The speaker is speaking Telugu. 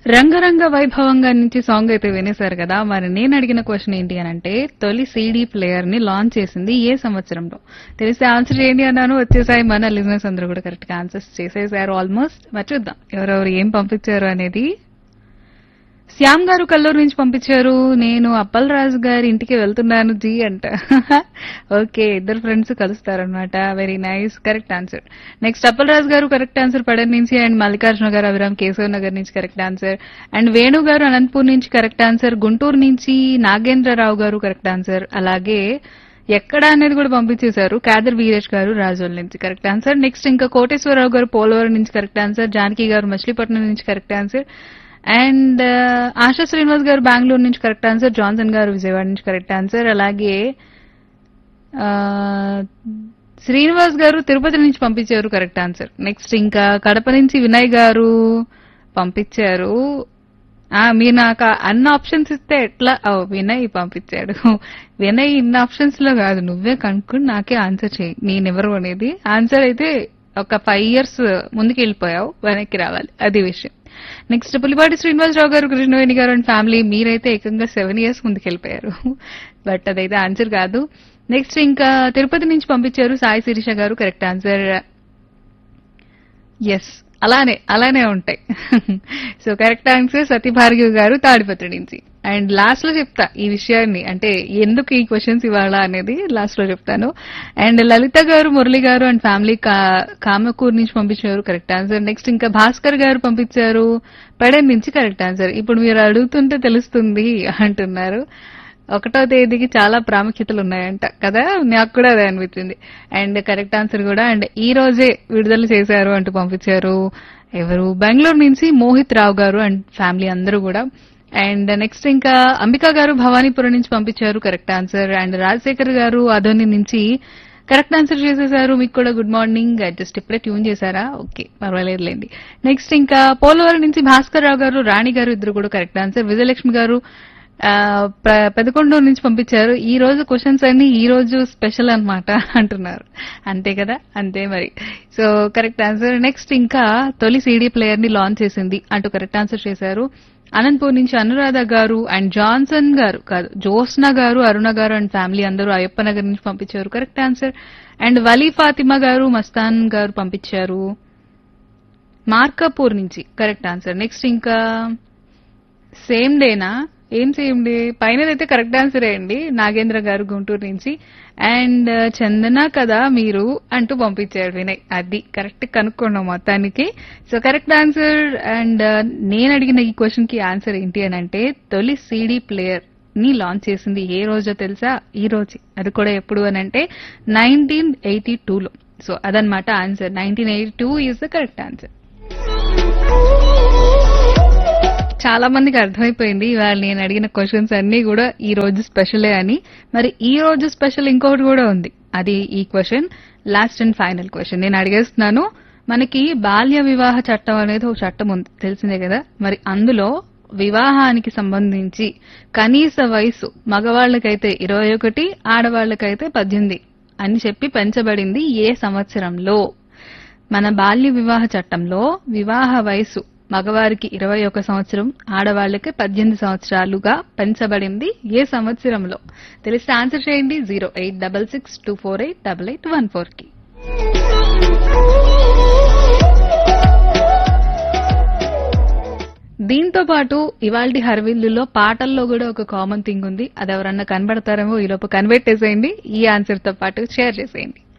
రంగరంగ వైభవంగా నుంచి సాంగ్ అయితే వినేశారు కదా మరి నేను అడిగిన క్వశ్చన్ ఏంటి అని అంటే తొలి సీడీ ప్లేయర్ ని లాంచ్ చేసింది ఏ సంవత్సరంలో తెలిస్తే ఆన్సర్ చేయండి అన్నాను వచ్చేసాయి మన లిజినెస్ అందరూ కూడా కరెక్ట్ గా ఆన్సర్స్ చేసేసారు ఆల్మోస్ట్ మరి చూద్దాం ఎవరెవరు ఏం పంపించారు అనేది శ్యామ్ గారు కల్లూరు నుంచి పంపించారు నేను అప్పల్ రాజు గారి ఇంటికి వెళ్తున్నాను జీ అంట ఓకే ఇద్దరు ఫ్రెండ్స్ కలుస్తారనమాట very nice correct answer next Appal Raju గారు కరెక్ట్ ఆన్సర్ పడన్ నుంచి అండ్ మల్లికార్జున గారు అభిరామ్ కేశవ్ నగర్ నుంచి కరెక్ట్ ఆన్సర్ అండ్ వేణు గారు అనంతపూర్ నుంచి కరెక్ట్ ఆన్సర్ గుంటూరు నుంచి నాగేంద్రరావు గారు కరెక్ట్ ఆన్సర్ అలాగే ఎక్కడ అనేది కూడా పంపించేశారు కాదర్ వీరేష్ గారు రాజోల్ నుంచి కరెక్ట్ ఆన్సర్ నెక్స్ట్ ఇంకా కోటేశ్వరరావు గారు పోలవరం నుంచి కరెక్ట్ ఆన్సర్ జానకి గారు మచిలీపట్నం నుంచి correct answer and Asha Srinivas గారు బెంగళూరు నుంచి కరెక్ట్ ఆన్సర్ జాన్సన్ గారు విజయవాడ నుంచి కరెక్ట్ ఆన్సర్ అలాగే ఆ, శ్రీనివాస్ గారు తిరుపతి నుంచి పంపించారు కరెక్ట్ ఆన్సర్ నెక్స్ట్ ఇంకా కడప నుంచి వినయ్ గారు పంపించారు ఆ మీరు నాకు ఆ అన్ని ఆప్షన్స్ ఇస్తే ఎట్లా ఓ, వినయ్ పంపించాడు వినయ్ ఇన్ని ఆప్షన్స్ లో కాదు నువ్వే కనుక్కుని నాకే ఆన్సర్ చేయి నేనెవరు అనేది ఆన్సర్ అయితే ఒక ఫైవ్ ఇయర్స్ ముందుకు వెళ్ళిపోయావు వెనక్కి రావాలి అది విషయం నెక్స్ట్ పులిపాటి శ్రీనివాసరావు గారు కృష్ణవేణి గారు అండ్ ఫ్యామిలీ మీరైతే ఏకంగా సెవెన్ ఇయర్స్ ముందుకు వెళ్ళిపోయారు బట్ అదైతే ఆన్సర్ కాదు నెక్స్ట్ ఇంకా తిరుపతి నుంచి పంపించారు సాయి శిరీష గారు కరెక్ట్ ఆన్సర్ ఎస్ అలానే అలానే ఉంటాయి సో కరెక్ట్ ఆన్సర్ సతీభార్గవి గారు తాడిపత్రి నుంచి అండ్ లాస్ట్ లో చెప్తా ఈ విషయాన్ని అంటే ఎందుకు ఈ క్వశ్చన్స్ ఇవాళ అనేది లాస్ట్ లో చెప్తాను అండ్ లలిత గారు మురళి గారు అండ్ ఫ్యామిలీ కామకూర్ నుంచి పంపించారు కరెక్ట్ ఆన్సర్ నెక్స్ట్ ఇంకా భాస్కర్ గారు పంపించారు పడన్ నుంచి కరెక్ట్ ఆన్సర్ ఇప్పుడు మీరు అడుగుతుంటే తెలుస్తుంది అంటున్నారు ఒకటో తేదీకి చాలా ప్రాముఖ్యతలు ఉన్నాయంట కదా నాకు కూడా అదే అనిపించింది అండ్ కరెక్ట్ ఆన్సర్ కూడా అండ్ ఈ రోజే విడుదల చేశారు అంటూ పంపించారు ఎవరు బెంగళూరు నుంచి మోహిత్ రావు గారు అండ్ ఫ్యామిలీ అందరూ కూడా అండ్ నెక్స్ట్ ఇంకా అంబికా గారు భవానీపురం నుంచి పంపించారు కరెక్ట్ ఆన్సర్ అండ్ రాజశేఖర్ గారు అధోని నుంచి కరెక్ట్ ఆన్సర్ చేసేసారు మీకు కూడా గుడ్ మార్నింగ్ జస్ట్ ఇప్పుడే ట్యూన్ చేశారా ఓకే పర్వాలేదులేండి నెక్స్ట్ ఇంకా పోలవరం నుంచి భాస్కర్ రావు గారు రాణి గారు ఇద్దరు కూడా కరెక్ట్ ఆన్సర్ విజయలక్ష్మి గారు ఆ, ప- పెదకొండూరు నుంచి పంపించారు ఈ రోజు క్వశ్చన్స్ అన్ని ఈ రోజు స్పెషల్ అన్నమాట అంటున్నారు అంతే కదా అంతే మరి సో కరెక్ట్ ఆన్సర్ నెక్స్ట్ ఇంకా తొలి సీడీ ప్లేయర్ ని లాంచ్ చేసింది అంటూ కరెక్ట్ ఆన్సర్ చేశారు అనంతపూర్ నుంచి అనురాధ గారు అండ్ జాన్సన్ గారు కాదు జోస్నా గారు అరుణ గారు అండ్ ఫ్యామిలీ అందరూ అయ్యప్ప నగర్ నుంచి పంపించారు correct answer and Vali Fatima garu Mastan garu పంపించారు మార్కాపూర్ నుంచి కరెక్ట్ ఆన్సర్ నెక్స్ట్ ఇంకా సేమ్ డేనా ఏం సేమ్ డే పైన అయితే కరెక్ట్ ఆన్సర్ అండి నాగేంద్ర గారు గుంటూరు నుంచి అండ్ చందన కదా మీరు అంటూ పంపించాడు వినయ్ అది కరెక్ట్ కనుక్కున్నాం మొత్తానికి సో కరెక్ట్ ఆన్సర్ అండ్ నేను అడిగిన ఈ క్వశ్చన్ కి ఆన్సర్ ఏంటి అని అంటే తొలి సీడీ ప్లేయర్ ని లాంచ్ చేసింది ఏ రోజో తెలుసా ఈ రోజు అది కూడా ఎప్పుడు అని అంటే నైన్టీన్ ఎయిటీ టూలో సో అదనమాట answer nineteen eighty two is the correct answer చాలా మందికి అర్థమైపోయింది ఇవాళ నేను అడిగిన క్వశ్చన్స్ అన్ని కూడా ఈ రోజు స్పెషలే అని మరి ఈ రోజు స్పెషల్ ఇంకొకటి కూడా ఉంది అది ఈ question last and final question నేను అడిగేస్తున్నాను మనకి బాల్య వివాహ చట్టం అనేది ఒక చట్టం ఉంది తెలిసిందే కదా మరి అందులో వివాహానికి సంబంధించి కనీస వయసు మగవాళ్ళకైతే ఇరవై ఒకటి ఆడవాళ్ళకైతే పద్దెనిమిది అని చెప్పి పెంచబడింది ఏ సంవత్సరంలో మన బాల్య వివాహ చట్టంలో వివాహ వయసు మగవారికి ఇరవై ఒక సంవత్సరం ఆడవాళ్ళకి పద్దెనిమిది సంవత్సరాలుగా పెంచబడింది ఏ సంవత్సరంలో తెలిస్తే ఆన్సర్ చేయండి zero eight double six two four eight double eight one four కి దీంతో పాటు ఇవాల్టి హర్విల్లులో పాటల్లో కూడా ఒక కామన్ థింగ్ ఉంది అది ఎవరన్నా కనబడతారేమో ఈ లోపు కనిపెట్టేసేయండి ఈ ఆన్సర్ తో పాటు షేర్ చేసేయండి